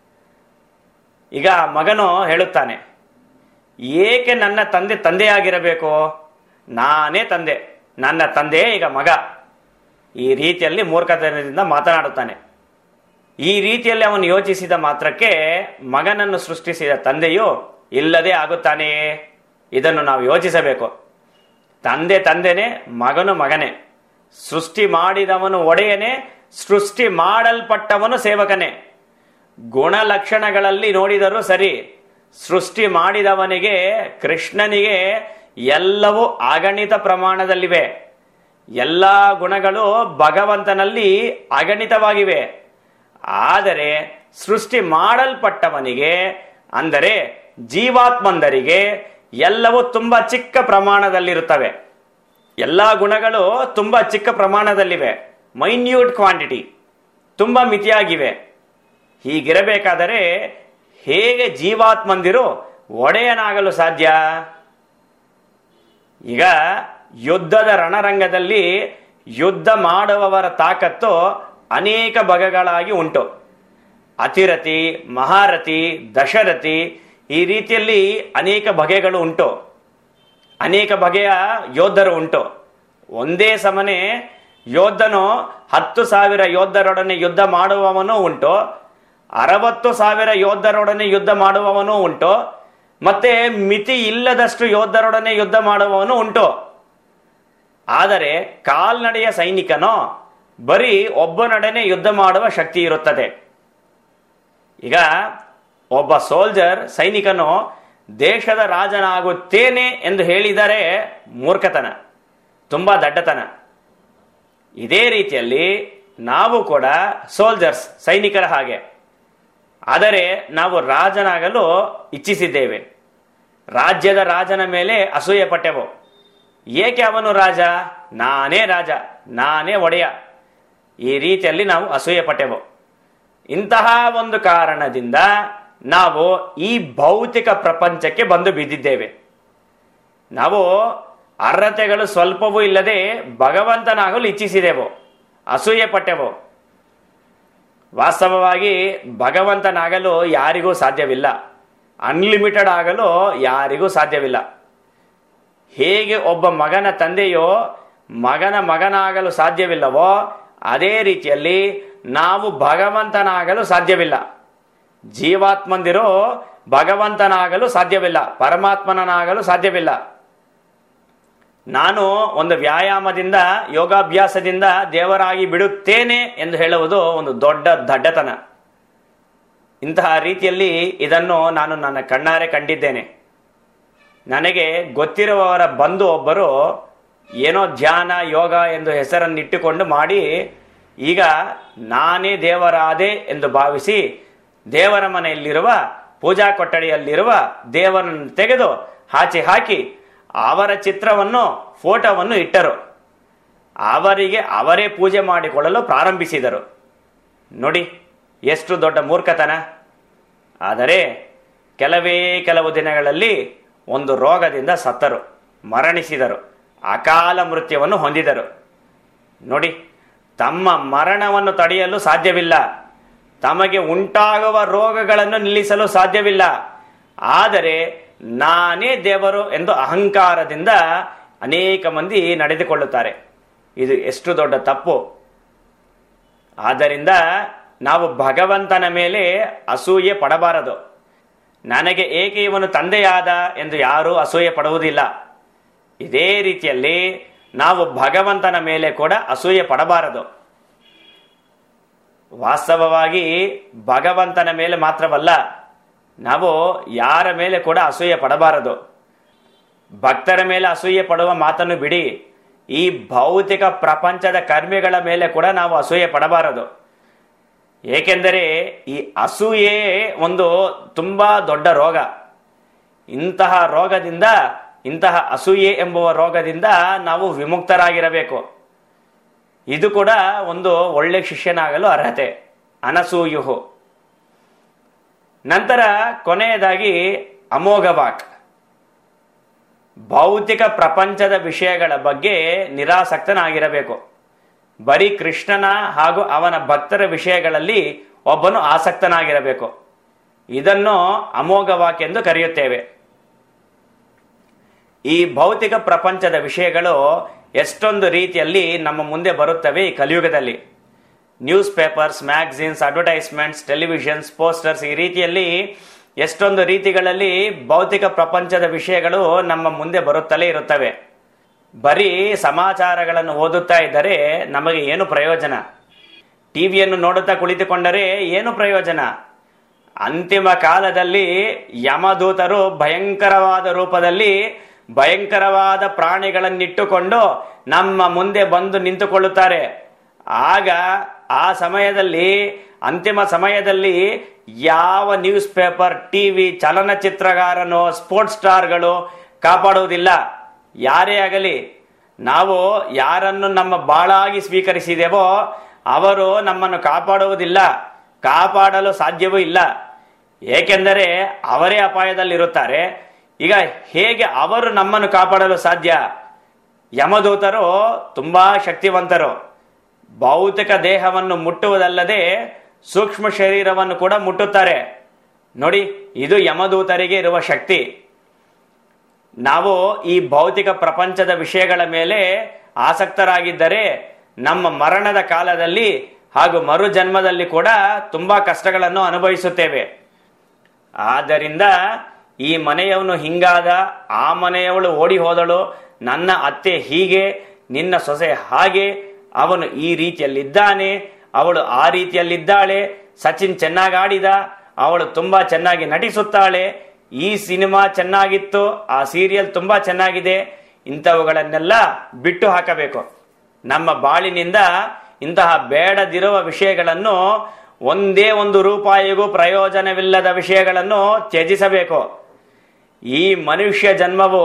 ಈಗ ಮಗನು ಹೇಳುತ್ತಾನೆ ಏಕೆ ನನ್ನ ತಂದೆ ತಂದೆಯಾಗಿರಬೇಕು ನಾನೇ ತಂದೆ ನನ್ನ ತಂದೆ ಈಗ ಮಗ ಈ ರೀತಿಯಲ್ಲಿ ಮೂರ್ಖತನದಿಂದ ಮಾತನಾಡುತ್ತಾನೆ ಈ ರೀತಿಯಲ್ಲಿ ಅವನು ಯೋಚಿಸಿದ ಮಾತ್ರಕ್ಕೆ ಮಗನನ್ನು ಸೃಷ್ಟಿಸಿದ ತಂದೆಯು ಇಲ್ಲದೆ ಆಗುತ್ತಾನೆಯೇ ಇದನ್ನು ನಾವು ಯೋಚಿಸಬೇಕು ತಂದೆ ತಂದೆನೆ ಮಗನು ಮಗನೇ ಸೃಷ್ಟಿ ಮಾಡಿದವನು ಒಡೆಯನೇ ಸೃಷ್ಟಿ ಮಾಡಲ್ಪಟ್ಟವನು ಸೇವಕನೇ ಗುಣಲಕ್ಷಣಗಳಲ್ಲಿ ನೋಡಿದರೂ ಸರಿ ಸೃಷ್ಟಿ ಮಾಡಿದವನಿಗೆ ಕೃಷ್ಣನಿಗೆ ಎಲ್ಲವೂ ಅಗಣಿತ ಪ್ರಮಾಣದಲ್ಲಿವೆ ಎಲ್ಲ ಗುಣಗಳು ಭಗವಂತನಲ್ಲಿ ಅಗಣಿತವಾಗಿವೆ ಆದರೆ ಸೃಷ್ಟಿ ಮಾಡಲ್ಪಟ್ಟವನಿಗೆ ಅಂದರೆ ಜೀವಾತ್ಮಂದರಿಗೆ ಎಲ್ಲವೂ ತುಂಬಾ ಚಿಕ್ಕ ಪ್ರಮಾಣದಲ್ಲಿರುತ್ತವೆ ಎಲ್ಲ ಗುಣಗಳು ತುಂಬಾ ಚಿಕ್ಕ ಪ್ರಮಾಣದಲ್ಲಿವೆ ಮೈನ್ಯೂಟ್ ಕ್ವಾಂಟಿಟಿ ತುಂಬಾ ಮಿತಿಯಾಗಿವೆ ಹೀಗಿರಬೇಕಾದರೆ ಹೇಗೆ ಜೀವಾತ್ಮಂದಿರು ಒಡೆಯನಾಗಲು ಸಾಧ್ಯ ಈಗ ಯುದ್ಧದ ರಣರಂಗದಲ್ಲಿ ಯುದ್ಧ ಮಾಡುವವರ ತಾಕತ್ತು ಅನೇಕ ಬಗೆಗಳಾಗಿ ಉಂಟು ಅತಿರಥಿ ಮಹಾರಥಿ ದಶರಥಿ ಈ ರೀತಿಯಲ್ಲಿ ಅನೇಕ ಬಗೆಗಳು ಉಂಟು ಅನೇಕ ಬಗೆಯ ಯೋಧರು ಉಂಟು ಒಂದೇ ಸಮನೆ ಯೋಧನು ಹತ್ತು ಸಾವಿರ ಯೋಧರೊಡನೆ ಯುದ್ಧ ಮಾಡುವವನು ಉಂಟು ಅರವತ್ತು ಸಾವಿರ ಯೋಧರೊಡನೆ ಯುದ್ಧ ಮಾಡುವವನು ಉಂಟು ಮತ್ತೆ ಮಿತಿ ಇಲ್ಲದಷ್ಟು ಯೋಧರೊಡನೆ ಯುದ್ಧ ಮಾಡುವವನು ಉಂಟು ಆದರೆ ಕಾಲ್ನಡೆಯ ಸೈನಿಕನೋ ಬರೀ ಒಬ್ಬನೊಡನೆ ಯುದ್ಧ ಮಾಡುವ ಶಕ್ತಿ ಇರುತ್ತದೆ ಈಗ ಒಬ್ಬ ಸೋಲ್ಜರ್ ಸೈನಿಕನು ದೇಶದ ರಾಜನಾಗುತ್ತೇನೆ ಎಂದು ಹೇಳಿದರೆ ಮೂರ್ಖತನ ತುಂಬಾ ದಡ್ಡತನ ಇದೇ ರೀತಿಯಲ್ಲಿ ನಾವು ಕೂಡ ಸೋಲ್ಜರ್ಸ್ ಸೈನಿಕರ ಹಾಗೆ ಆದರೆ ನಾವು ರಾಜನಾಗಲು ಇಚ್ಛಿಸಿದ್ದೇವೆ ರಾಜ್ಯದ ರಾಜನ ಮೇಲೆ ಅಸೂಯೆ ಪಟ್ಟೆವು ಏಕೆ ಅವನು ರಾಜ ನಾನೇ ರಾಜ ನಾನೇ ಒಡೆಯ ಈ ರೀತಿಯಲ್ಲಿ ನಾವು ಅಸೂಯೆ ಪಟ್ಟೆವು ಇಂತಹ ಒಂದು ಕಾರಣದಿಂದ ನಾವು ಈ ಭೌತಿಕ ಪ್ರಪಂಚಕ್ಕೆ ಬಂದು ಬಿದ್ದಿದ್ದೇವೆ ನಾವು ಅರ್ಹತೆಗಳು ಸ್ವಲ್ಪವೂ ಇಲ್ಲದೆ ಭಗವಂತನಾಗಲು ಇಚ್ಛಿಸಿದೆವು ಅಸೂಯೆ ಪಟ್ಟೆವು ವಾಸ್ತವವಾಗಿ ಭಗವಂತನಾಗಲು ಯಾರಿಗೂ ಸಾಧ್ಯವಿಲ್ಲ ಅನ್ಲಿಮಿಟೆಡ್ ಆಗಲು ಯಾರಿಗೂ ಸಾಧ್ಯವಿಲ್ಲ ಹೇಗೆ ಒಬ್ಬ ಮಗನ ತಂದೆಯೋ ಮಗನ ಮಗನಾಗಲು ಸಾಧ್ಯವಿಲ್ಲವೋ ಅದೇ ರೀತಿಯಲ್ಲಿ ನಾವು ಭಗವಂತನಾಗಲು ಸಾಧ್ಯವಿಲ್ಲ ಜೀವಾತ್ಮಂದಿರೋ ಭಗವಂತನಾಗಲು ಸಾಧ್ಯವಿಲ್ಲ ಪರಮಾತ್ಮನಾಗಲು ಸಾಧ್ಯವಿಲ್ಲ ನಾನು ಒಂದು ವ್ಯಾಯಾಮದಿಂದ ಯೋಗಾಭ್ಯಾಸದಿಂದ ದೇವರಾಗಿ ಬಿಡುತ್ತೇನೆ ಎಂದು ಹೇಳುವುದು ಒಂದು ದೊಡ್ಡ ದಡ್ಡತನ ಇಂತಹ ರೀತಿಯಲ್ಲಿ ಇದನ್ನು ನಾನು ನನ್ನ ಕಣ್ಣಾರೆ ಕಂಡಿದ್ದೇನೆ ನನಗೆ ಗೊತ್ತಿರುವವರ ಬಂಧು ಒಬ್ಬರು ಏನೋ ಧ್ಯಾನ ಯೋಗ ಎಂದು ಹೆಸರನ್ನಿಟ್ಟುಕೊಂಡು ಮಾಡಿ ಈಗ ನಾನೇ ದೇವರಾದೆ ಎಂದು ಭಾವಿಸಿ ದೇವರ ಮನೆಯಲ್ಲಿರುವ ಪೂಜಾ ಕೊಠಡಿಯಲ್ಲಿರುವ ದೇವರನ್ನು ತೆಗೆದು ಆಚೆ ಹಾಕಿ ಅವರ ಚಿತ್ರವನ್ನು ಫೋಟೋವನ್ನು ಇಟ್ಟರು ಅವರಿಗೆ ಅವರೇ ಪೂಜೆ ಮಾಡಿಕೊಳ್ಳಲು ಪ್ರಾರಂಭಿಸಿದರು ನೋಡಿ ಎಷ್ಟು ದೊಡ್ಡ ಮೂರ್ಖತನ ಆದರೆ ಕೆಲವೇ ಕೆಲವು ದಿನಗಳಲ್ಲಿ ಒಂದು ರೋಗದಿಂದ ಸತ್ತರು ಮರಣಿಸಿದರು ಅಕಾಲ ಮೃತ್ಯುವನ್ನು ಹೊಂದಿದರು ನೋಡಿ ತಮ್ಮ ಮರಣವನ್ನು ತಡೆಯಲು ಸಾಧ್ಯವಿಲ್ಲ ತಮಗೆ ಉಂಟಾಗುವ ರೋಗಗಳನ್ನು ನಿಲ್ಲಿಸಲು ಸಾಧ್ಯವಿಲ್ಲ ಆದರೆ ನಾನೇ ದೇವರು ಎಂದು ಅಹಂಕಾರದಿಂದ ಅನೇಕ ಮಂದಿ ನಡೆದುಕೊಳ್ಳುತ್ತಾರೆ ಇದು ಎಷ್ಟು ದೊಡ್ಡ ತಪ್ಪು ಆದ್ದರಿಂದ ನಾವು ಭಗವಂತನ ಮೇಲೆ ಅಸೂಯೆ ಪಡಬಾರದು ನನಗೆ ಏಕೆ ಇವನು ತಂದೆಯಾದ ಎಂದು ಯಾರೂ ಅಸೂಯೆ ಪಡುವುದಿಲ್ಲ ಇದೇ ರೀತಿಯಲ್ಲಿ ನಾವು ಭಗವಂತನ ಮೇಲೆ ಕೂಡ ಅಸೂಯೆ ಪಡಬಾರದು ವಾಸ್ತವವಾಗಿ ಭಗವಂತನ ಮೇಲೆ ಮಾತ್ರವಲ್ಲ ನಾವು ಯಾರ ಮೇಲೆ ಕೂಡ ಅಸೂಯೆ ಪಡಬಾರದು ಭಕ್ತರ ಮೇಲೆ ಅಸೂಯೆ ಪಡುವ ಮಾತನ್ನು ಬಿಡಿ ಈ ಭೌತಿಕ ಪ್ರಪಂಚದ ಕರ್ಮಿಗಳ ಮೇಲೆ ಕೂಡ ನಾವು ಅಸೂಯೆ ಪಡಬಾರದು ಏಕೆಂದರೆ ಈ ಅಸೂಯೆ ಒಂದು ತುಂಬಾ ದೊಡ್ಡ ರೋಗ ಇಂತಹ ರೋಗದಿಂದ ಇಂತಹ ಅಸೂಯೆ ಎಂಬುವ ರೋಗದಿಂದ ನಾವು ವಿಮುಕ್ತರಾಗಿರಬೇಕು ಇದು ಕೂಡ ಒಂದು ಒಳ್ಳೆ ಶಿಷ್ಯನಾಗಲು ಅರ್ಹತೆ ಅನಸೂಯುಹು ನಂತರ ಕೊನೆಯದಾಗಿ ಅಮೋಘ ವಾಕ್ ಭೌತಿಕ ಪ್ರಪಂಚದ ವಿಷಯಗಳ ಬಗ್ಗೆ ನಿರಾಸಕ್ತನಾಗಿರಬೇಕು ಬರೀ ಕೃಷ್ಣನ ಹಾಗೂ ಅವನ ಭಕ್ತರ ವಿಷಯಗಳಲ್ಲಿ ಒಬ್ಬನು ಆಸಕ್ತನಾಗಿರಬೇಕು ಇದನ್ನು ಅಮೋಘ ವಾಕ್ ಎಂದು ಕರೆಯುತ್ತೇವೆ ಈ ಭೌತಿಕ ಪ್ರಪಂಚದ ವಿಷಯಗಳು ಎಷ್ಟೊಂದು ರೀತಿಯಲ್ಲಿ ನಮ್ಮ ಮುಂದೆ ಬರುತ್ತವೆ ಈ ಕಲಿಯುಗದಲ್ಲಿ newspapers magazines advertisements televisions posters ಈ ರೀತಿಯಲ್ಲಿ ಎಷ್ಟೊಂದು ರೀತಿಗಳಲ್ಲಿ ಭೌತಿಕ ಪ್ರಪಂಚದ ವಿಷಯಗಳು ನಮ್ಮ ಮುಂದೆ ಬರುತ್ತಲೇ ಇರುತ್ತವೆ ಬರೀ ಸಮಾಚಾರಗಳನ್ನು ಓದುತ್ತಾ ಇದ್ದರೆ ನಮಗೆ ಏನು ಪ್ರಯೋಜನ ಟಿವಿಯನ್ನು ನೋಡುತ್ತಾ ಕುಳಿತುಕೊಂಡರೆ ಏನು ಪ್ರಯೋಜನ ಅಂತಿಮ ಕಾಲದಲ್ಲಿ ಯಮದೂತರು ಭಯಂಕರವಾದ ರೂಪದಲ್ಲಿ ಭಯಂಕರವಾದ ಪ್ರಾಣಿಗಳನ್ನಿಟ್ಟುಕೊಂಡು ನಮ್ಮ ಮುಂದೆ ಬಂದು ನಿಂತುಕೊಳ್ಳುತ್ತಾರೆ ಆಗ ಆ ಸಮಯದಲ್ಲಿ ಅಂತಿಮ ಸಮಯದಲ್ಲಿ ಯಾವ ನ್ಯೂಸ್ ಪೇಪರ್ ಟಿವಿ ಚಲನಚಿತ್ರಗಾರನೋ ಸ್ಪೋರ್ಟ್ಸ್ ಸ್ಟಾರ್ಗಳು ಕಾಪಾಡುವುದಿಲ್ಲ ಯಾರೇ ಆಗಲಿ ನಾವು ಯಾರನ್ನು ನಮ್ಮ ಬಾಳಾಗಿ ಸ್ವೀಕರಿಸಿದೆವೋ ಅವರು ನಮ್ಮನ್ನು ಕಾಪಾಡುವುದಿಲ್ಲ ಕಾಪಾಡಲು ಸಾಧ್ಯವೂ ಇಲ್ಲ ಏಕೆಂದರೆ ಅವರೇ ಅಪಾಯದಲ್ಲಿರುತ್ತಾರೆ ಈಗ ಹೇಗೆ ಅವರು ನಮ್ಮನ್ನು ಕಾಪಾಡಲು ಸಾಧ್ಯ ಯಮದೂತರು ತುಂಬಾ ಶಕ್ತಿವಂತರು ಭೌತಿಕ ದೇಹವನ್ನು ಮುಟ್ಟುವುದಲ್ಲದೆ ಸೂಕ್ಷ್ಮ ಶರೀರವನ್ನು ಕೂಡ ಮುಟ್ಟುತ್ತಾರೆ ನೋಡಿ ಇದು ಯಮದೂತರಿಗೆ ಇರುವ ಶಕ್ತಿ ನಾವು ಈ ಭೌತಿಕ ಪ್ರಪಂಚದ ವಿಷಯಗಳ ಮೇಲೆ ಆಸಕ್ತರಾಗಿದ್ದರೆ ನಮ್ಮ ಮರಣದ ಕಾಲದಲ್ಲಿ ಹಾಗೂ ಮರು ಜನ್ಮದಲ್ಲಿ ಕೂಡ ತುಂಬಾ ಕಷ್ಟಗಳನ್ನು ಅನುಭವಿಸುತ್ತೇವೆ ಆದ್ದರಿಂದ ಈ ಮನೆಯವನು ಹಿಂಗಾದ ಆ ಮನೆಯವಳು ಓಡಿ ಹೋದಳು ನನ್ನ ಅತ್ತೆ ಹೀಗೆ ನಿನ್ನ ಸೊಸೆ ಹಾಗೆ ಅವನು ಈ ರೀತಿಯಲ್ಲಿದ್ದಾನೆ ಅವಳು ಆ ರೀತಿಯಲ್ಲಿದ್ದಾಳೆ ಸಚಿನ್ ಚೆನ್ನಾಗಿ ಆಡಿದ ಅವಳು ತುಂಬಾ ಚೆನ್ನಾಗಿ ನಟಿಸುತ್ತಾಳೆ ಈ ಸಿನಿಮಾ ಚೆನ್ನಾಗಿತ್ತು ಆ ಸೀರಿಯಲ್ ತುಂಬಾ ಚೆನ್ನಾಗಿದೆ ಇಂಥವುಗಳನ್ನೆಲ್ಲ ಬಿಟ್ಟು ಹಾಕಬೇಕು ನಮ್ಮ ಬಾಳಿನಿಂದ ಇಂತಹ ಬೇಡದಿರುವ ವಿಷಯಗಳನ್ನು ಒಂದೇ ಒಂದು ರೂಪಾಯಿಗೂ ಪ್ರಯೋಜನವಿಲ್ಲದ ವಿಷಯಗಳನ್ನು ತ್ಯಜಿಸಬೇಕು ಈ ಮನುಷ್ಯ ಜನ್ಮವು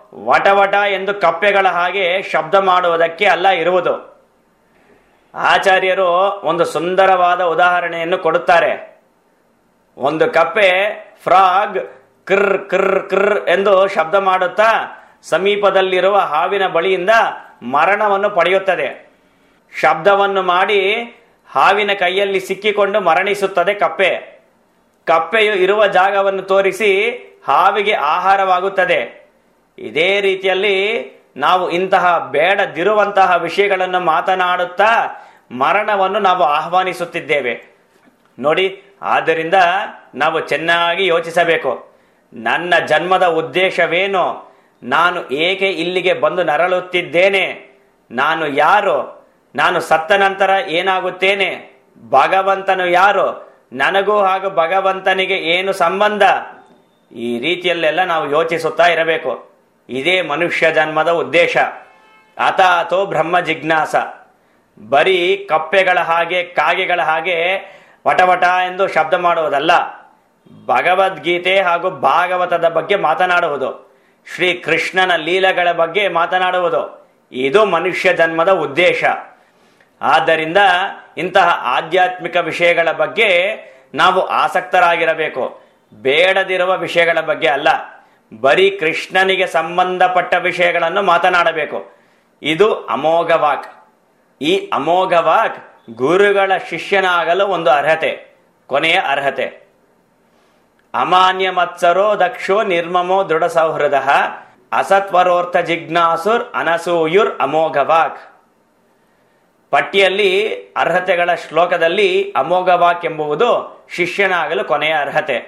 ವಟವಟ ಎಂದು ಕಪ್ಪೆಗಳ ಹಾಗೆ ಶಬ್ದ ಮಾಡುವುದಕ್ಕೆ ಅಲ್ಲ ಇರುವುದು ಆಚಾರ್ಯರು ಒಂದು ಸುಂದರವಾದ ಉದಾಹರಣೆಯನ್ನು ಕೊಡುತ್ತಾರೆ ಒಂದು ಕಪ್ಪೆ ಫ್ರಾಗ್ ಕ್ರ್ ಕ್ರ್ ಕ್ರ್ ಎಂದು ಶಬ್ದ ಮಾಡುತ್ತಾ ಸಮೀಪದಲ್ಲಿರುವ ಹಾವಿನ ಬಳಿಯಿಂದ ಮರಣವನ್ನು ಪಡೆಯುತ್ತದೆ ಶಬ್ದವನ್ನು ಮಾಡಿ ಹಾವಿನ ಕೈಯಲ್ಲಿ ಸಿಕ್ಕಿಕೊಂಡು ಮರಣಿಸುತ್ತದೆ ಕಪ್ಪೆ ಕಪ್ಪೆಯು ಇರುವ ಜಾಗವನ್ನು ತೋರಿಸಿ ಹಾವಿಗೆ ಆಹಾರವಾಗುತ್ತದೆ ಇದೇ ರೀತಿಯಲ್ಲಿ ನಾವು ಇಂತಹ ಬೇಡದಿರುವಂತಹ ವಿಷಯಗಳನ್ನು ಮಾತನಾಡುತ್ತಾ ಮರಣವನ್ನು ನಾವು ಆಹ್ವಾನಿಸುತ್ತಿದ್ದೇವೆ ನೋಡಿ ಆದ್ದರಿಂದ ನಾವು ಚೆನ್ನಾಗಿ ಯೋಚಿಸಬೇಕು ನನ್ನ ಜನ್ಮದ ಉದ್ದೇಶವೇನು ನಾನು ಏಕೆ ಇಲ್ಲಿಗೆ ಬಂದು ನರಳುತ್ತಿದ್ದೇನೆ ನಾನು ಯಾರು ನಾನು ಸತ್ತ ನಂತರ ಏನಾಗುತ್ತೇನೆ ಭಗವಂತನು ಯಾರು ನನಗೂ ಹಾಗೂ ಭಗವಂತನಿಗೆ ಏನು ಸಂಬಂಧ ಈ ರೀತಿಯಲ್ಲೆಲ್ಲ ನಾವು ಯೋಚಿಸುತ್ತಾ ಇರಬೇಕು ಇದೇ ಮನುಷ್ಯ ಜನ್ಮದ ಉದ್ದೇಶ ಅಥಾತೋ ಬ್ರಹ್ಮ ಜಿಜ್ಞಾಸ ಬರೀ ಕಪ್ಪೆಗಳ ಹಾಗೆ ಕಾಗೆಗಳ ಹಾಗೆ ವಟವಟ ಎಂದು ಶಬ್ದ ಮಾಡುವುದಲ್ಲ ಭಗವದ್ಗೀತೆ ಹಾಗೂ ಭಾಗವತದ ಬಗ್ಗೆ ಮಾತನಾಡುವುದು ಶ್ರೀ ಕೃಷ್ಣನ ಲೀಲೆಗಳ ಬಗ್ಗೆ ಮಾತನಾಡುವುದು ಇದು ಮನುಷ್ಯ ಜನ್ಮದ ಉದ್ದೇಶ ಆದ್ದರಿಂದ ಇಂತಹ ಆಧ್ಯಾತ್ಮಿಕ ವಿಷಯಗಳ ಬಗ್ಗೆ ನಾವು ಆಸಕ್ತರಾಗಿರಬೇಕು ಬೇಡದಿರುವ ವಿಷಯಗಳ ಬಗ್ಗೆ ಅಲ್ಲ ಬರೀ ಕೃಷ್ಣನಿಗೆ ಸಂಬಂಧಪಟ್ಟ ವಿಷಯಗಳನ್ನು ಮಾತನಾಡಬೇಕು ಇದು ಅಮೋಘ ವಾಕ್ ಈ ಅಮೋಘ ವಾಕ್ ಗುರುಗಳ ಶಿಷ್ಯನಾಗಲು ಒಂದು ಅರ್ಹತೆ ಕೊನೆಯ ಅರ್ಹತೆ ಅಮಾನ್ಯ ಮತ್ಸರೋ ದಕ್ಷೋ ನಿರ್ಮಮೋ ದೃಢ ಸೌಹೃದ ಅಸತ್ವರೋರ್ಥ ಜಿಜ್ಞಾಸುರ್ ಅನಸೂಯುರ್ ಅಮೋಘ ವಾಕ್ ಪಟ್ಟಿಯಲ್ಲಿ ಅರ್ಹತೆಗಳ ಶ್ಲೋಕದಲ್ಲಿ ಅಮೋಘ ವಾಕ್ ಎಂಬುವುದು ಶಿಷ್ಯನಾಗಲು ಕೊನೆಯ ಅರ್ಹತೆ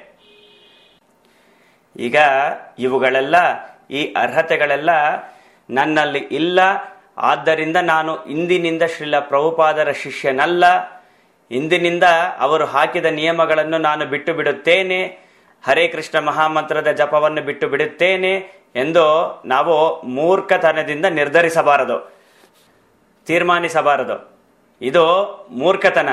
ಈಗ ಇವುಗಳೆಲ್ಲ ಈ ಅರ್ಹತೆಗಳೆಲ್ಲ ನನ್ನಲ್ಲಿ ಇಲ್ಲ ಆದ್ದರಿಂದ ನಾನು ಇಂದಿನಿಂದ ಶ್ರೀಲ ಪ್ರಭುಪಾದರ ಶಿಷ್ಯನಲ್ಲ ಇಂದಿನಿಂದ ಅವರು ಹಾಕಿದ ನಿಯಮಗಳನ್ನು ನಾನು ಬಿಟ್ಟು ಬಿಡುತ್ತೇನೆ ಹರೇ ಕೃಷ್ಣ ಮಹಾಮಂತ್ರದ ಜಪವನ್ನು ಬಿಟ್ಟು ಬಿಡುತ್ತೇನೆ ಎಂದು ನಾವು ಮೂರ್ಖತನದಿಂದ ನಿರ್ಧರಿಸಬಾರದು ತೀರ್ಮಾನಿಸಬಾರದು ಇದು ಮೂರ್ಖತನ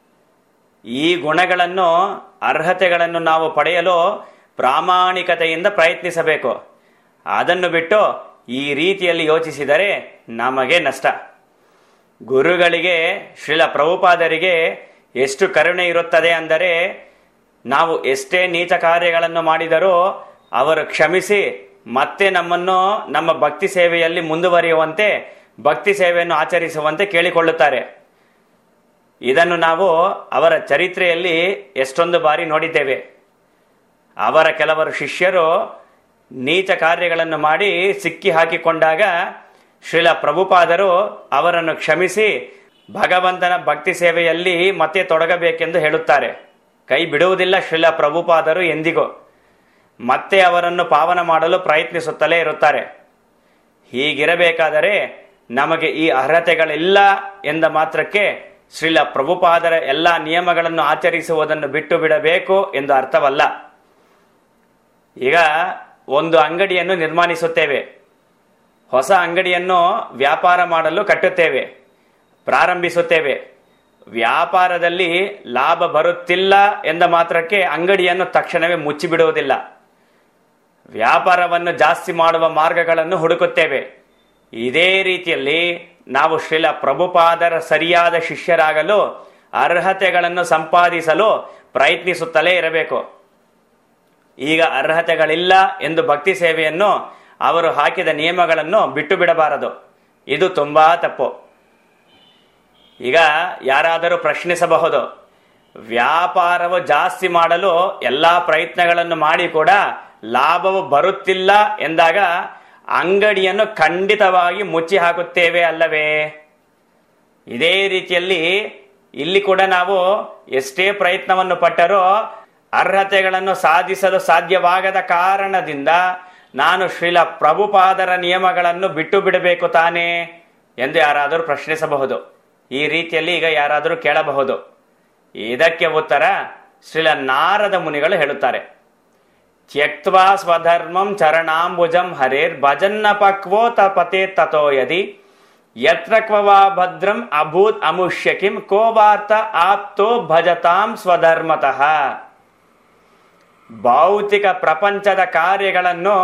ಈ ಗುಣಗಳನ್ನು ಅರ್ಹತೆಗಳನ್ನು ನಾವು ಪಡೆಯಲು ಪ್ರಾಮಾಣಿಕತೆಯಿಂದ ಪ್ರಯತ್ನಿಸಬೇಕು ಅದನ್ನು ಬಿಟ್ಟು ಈ ರೀತಿಯಲ್ಲಿ ಯೋಚಿಸಿದರೆ ನಮಗೆ ನಷ್ಟ ಗುರುಗಳಿಗೆ ಶ್ರೀಲ ಪ್ರಭುಪಾದರಿಗೆ ಎಷ್ಟು ಕರುಣೆ ಇರುತ್ತದೆ ಅಂದರೆ ನಾವು ಎಷ್ಟೇ ನೀಚ ಕಾರ್ಯಗಳನ್ನು ಮಾಡಿದರೂ ಅವರು ಕ್ಷಮಿಸಿ ಮತ್ತೆ ನಮ್ಮನ್ನು ನಮ್ಮ ಭಕ್ತಿ ಸೇವೆಯಲ್ಲಿ ಮುಂದುವರಿಯುವಂತೆ ಭಕ್ತಿ ಸೇವೆಯನ್ನು ಆಚರಿಸುವಂತೆ ಕೇಳಿಕೊಳ್ಳುತ್ತಾರೆ ಇದನ್ನು ನಾವು ಅವರ ಚರಿತ್ರೆಯಲ್ಲಿ ಎಷ್ಟೊಂದು ಬಾರಿ ನೋಡಿದ್ದೇವೆ ಅವರ ಕೆಲವರು ಶಿಷ್ಯರು ನೀಚ ಕಾರ್ಯಗಳನ್ನು ಮಾಡಿ ಸಿಕ್ಕಿ ಹಾಕಿಕೊಂಡಾಗ ಶ್ರೀಲ ಪ್ರಭುಪಾದರು ಅವರನ್ನು ಕ್ಷಮಿಸಿ ಭಗವಂತನ ಭಕ್ತಿ ಸೇವೆಯಲ್ಲಿ ಮತ್ತೆ ತೊಡಗಬೇಕೆಂದು ಹೇಳುತ್ತಾರೆ ಕೈ ಬಿಡುವುದಿಲ್ಲ ಶ್ರೀಲ ಪ್ರಭುಪಾದರು ಎಂದಿಗೂ ಮತ್ತೆ ಅವರನ್ನು ಪಾವನ ಮಾಡಲು ಪ್ರಯತ್ನಿಸುತ್ತಲೇ ಇರುತ್ತಾರೆ ಹೀಗಿರಬೇಕಾದರೆ ನಮಗೆ ಈ ಅರ್ಹತೆಗಳಿಲ್ಲ ಎಂದ ಮಾತ್ರಕ್ಕೆ ಶ್ರೀಲ ಪ್ರಭುಪಾದರ ಎಲ್ಲ ನಿಯಮಗಳನ್ನು ಆಚರಿಸುವುದನ್ನು ಬಿಟ್ಟು ಬಿಡಬೇಕು ಎಂದು ಅರ್ಥವಲ್ಲ ಈಗ ಒಂದು ಅಂಗಡಿಯನ್ನು ನಿರ್ಮಾಣಿಸುತ್ತೇವೆ ಹೊಸ ಅಂಗಡಿಯನ್ನು ವ್ಯಾಪಾರ ಮಾಡಲು ಕಟ್ಟುತ್ತೇವೆ ಪ್ರಾರಂಭಿಸುತ್ತೇವೆ ವ್ಯಾಪಾರದಲ್ಲಿ ಲಾಭ ಬರುತ್ತಿಲ್ಲ ಎಂದ ಮಾತ್ರಕ್ಕೆ ಅಂಗಡಿಯನ್ನು ತಕ್ಷಣವೇ ಮುಚ್ಚಿಬಿಡುವುದಿಲ್ಲ ವ್ಯಾಪಾರವನ್ನು ಜಾಸ್ತಿ ಮಾಡುವ ಮಾರ್ಗಗಳನ್ನು ಹುಡುಕುತ್ತೇವೆ ಇದೇ ರೀತಿಯಲ್ಲಿ ನಾವು ಶ್ರೀಲ ಪ್ರಭುಪಾದರ ಸರಿಯಾದ ಶಿಷ್ಯರಾಗಲು ಅರ್ಹತೆಗಳನ್ನು ಸಂಪಾದಿಸಲು ಪ್ರಯತ್ನಿಸುತ್ತಲೇ ಇರಬೇಕು ಈಗ ಅರ್ಹತೆಗಳಿಲ್ಲ ಎಂದು ಭಕ್ತಿ ಸೇವೆಯನ್ನು ಅವರು ಹಾಕಿದ ನಿಯಮಗಳನ್ನು ಬಿಟ್ಟು ಬಿಡಬಾರದು ಇದು ತುಂಬಾ ತಪ್ಪು ಈಗ ಯಾರಾದರೂ ಪ್ರಶ್ನಿಸಬಹುದು ವ್ಯಾಪಾರವು ಜಾಸ್ತಿ ಮಾಡಲು ಎಲ್ಲಾ ಪ್ರಯತ್ನಗಳನ್ನು ಮಾಡಿ ಕೂಡ ಲಾಭವು ಬರುತ್ತಿಲ್ಲ ಎಂದಾಗ ಅಂಗಡಿಯನ್ನು ಖಂಡಿತವಾಗಿ ಮುಚ್ಚಿ ಹಾಕುತ್ತೇವೆ ಅಲ್ಲವೇ ಇದೇ ರೀತಿಯಲ್ಲಿ ಇಲ್ಲಿ ಕೂಡ ನಾವು ಎಷ್ಟೇ ಪ್ರಯತ್ನವನ್ನು ಪಟ್ಟರೂ ಅರ್ಹತೆಗಳನ್ನು ಸಾಧಿಸಲು ಸಾಧ್ಯವಾಗದ ಕಾರಣದಿಂದ ನಾನು ಶ್ರೀಲ ಪ್ರಭುಪಾದರ ನಿಯಮಗಳನ್ನು ಬಿಟ್ಟು ಬಿಡಬೇಕು ತಾನೇ ಎಂದು ಯಾರಾದರೂ ಪ್ರಶ್ನಿಸಬಹುದು ಈ ರೀತಿಯಲ್ಲಿ ಈಗ ಯಾರಾದರೂ ಕೇಳಬಹುದು ಇದಕ್ಕೆ ಉತ್ತರ ಶ್ರೀಲ ನಾರದ ಮುನಿಗಳು ಹೇಳುತ್ತಾರೆ ತ್ಯಕ್ವಾ ಸ್ವಧರ್ಮಂ ಚರಣಾಂಬುಜಂ ಹರೇರ್ ಭಜನ್ನ ಪಕ್ವೋ ತಪತೆ ತಥೋ ಯದಿ ಯತ್ರ ಕ್ವವಾ ಭದ್ರಂ ಅಭೂತ್ ಅಮುಷ್ಯ ಕಿಂ ಕೋ ವಾರ್ತ ಆಪ್ತೋ ಭಜತಾಂ ಸ್ವಧರ್ಮತಃ ಭೌತಿಕ ಪ್ರಪಂಚದ ಕಾರ್ಯಗಳನ್ನು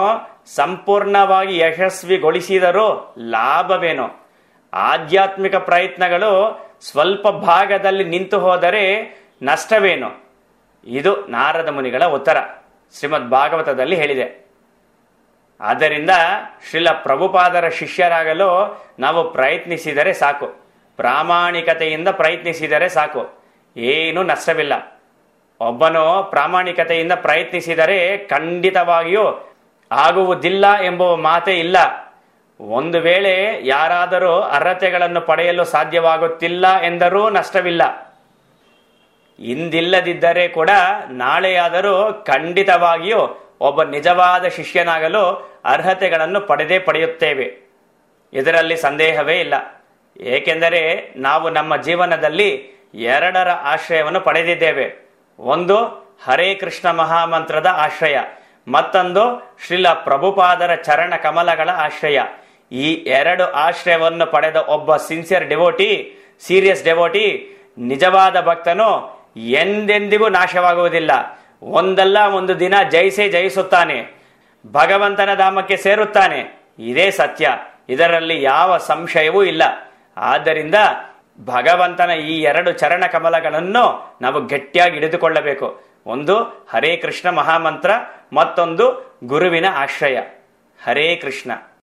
ಸಂಪೂರ್ಣವಾಗಿ ಯಶಸ್ವಿಗೊಳಿಸಿದರೂ ಲಾಭವೇನು ಆಧ್ಯಾತ್ಮಿಕ ಪ್ರಯತ್ನಗಳು ಸ್ವಲ್ಪ ಭಾಗದಲ್ಲಿ ನಿಂತು ಹೋದರೆ ನಷ್ಟವೇನು ಇದು ನಾರದ ಮುನಿಗಳ ಉತ್ತರ ಶ್ರೀಮದ್ ಭಾಗವತದಲ್ಲಿ ಹೇಳಿದೆ ಆದ್ದರಿಂದ ಶ್ರೀಲ ಪ್ರಭುಪಾದರ ಶಿಷ್ಯರಾಗಲು ನಾವು ಪ್ರಯತ್ನಿಸಿದರೆ ಸಾಕು ಪ್ರಾಮಾಣಿಕತೆಯಿಂದ ಪ್ರಯತ್ನಿಸಿದರೆ ಸಾಕು ಏನು ನಷ್ಟವಿಲ್ಲ ಒಬ್ಬನು ಪ್ರಾಮಾಣಿಕತೆಯಿಂದ ಪ್ರಯತ್ನಿಸಿದರೆ ಖಂಡಿತವಾಗಿಯೂ ಆಗುವುದಿಲ್ಲ ಎಂಬುವ ಮಾತೇ ಇಲ್ಲ ಒಂದು ವೇಳೆ ಯಾರಾದರೂ ಅರ್ಹತೆಗಳನ್ನು ಪಡೆಯಲು ಸಾಧ್ಯವಾಗುತ್ತಿಲ್ಲ ಎಂದರೂ ನಷ್ಟವಿಲ್ಲ ಇಂದಿಲ್ಲದಿದ್ದರೆ ಕೂಡ ನಾಳೆಯಾದರೂ ಖಂಡಿತವಾಗಿಯೂ ಒಬ್ಬ ನಿಜವಾದ ಶಿಷ್ಯನಾಗಲು ಅರ್ಹತೆಗಳನ್ನು ಪಡೆದೇ ಪಡೆಯುತ್ತೇವೆ ಇದರಲ್ಲಿ ಸಂದೇಹವೇ ಇಲ್ಲ ಏಕೆಂದರೆ ನಾವು ನಮ್ಮ ಜೀವನದಲ್ಲಿ ಎರಡರ ಆಶ್ರಯವನ್ನು ಪಡೆದಿದ್ದೇವೆ ಒಂದು ಹರೇ ಕೃಷ್ಣ ಮಹಾಮಂತ್ರದ ಆಶ್ರಯ ಮತ್ತೊಂದು ಶ್ರೀಲ ಪ್ರಭುಪಾದರ ಚರಣ ಕಮಲಗಳ ಆಶ್ರಯ ಈ ಎರಡು ಆಶ್ರಯವನ್ನು ಪಡೆದ ಒಬ್ಬ ಸಿನ್ಸಿಯರ್ ಡೆವೋಟಿ ಸೀರಿಯಸ್ ಡೆವೋಟಿ ನಿಜವಾದ ಭಕ್ತನು ಎಂದೆಂದಿಗೂ ನಾಶವಾಗುವುದಿಲ್ಲ ಒಂದಲ್ಲ ಒಂದು ದಿನ ಜಯಿಸೇ ಜಯಿಸುತ್ತಾನೆ ಭಗವಂತನ ಧಾಮಕ್ಕೆ ಸೇರುತ್ತಾನೆ ಇದೇ ಸತ್ಯ ಇದರಲ್ಲಿ ಯಾವ ಸಂಶಯವೂ ಇಲ್ಲ ಆದ್ದರಿಂದ ಭಗವಂತನ ಈ ಎರಡು ಚರಣ ಕಮಲಗಳನ್ನು ನಾವು ಗಟ್ಟಿಯಾಗಿ ಹಿಡಿದುಕೊಳ್ಳಬೇಕು ಒಂದು ಹರೇ ಕೃಷ್ಣ ಮಹಾಮಂತ್ರ ಮತ್ತೊಂದು ಗುರುವಿನ ಆಶ್ರಯ ಹರೇ ಕೃಷ್ಣ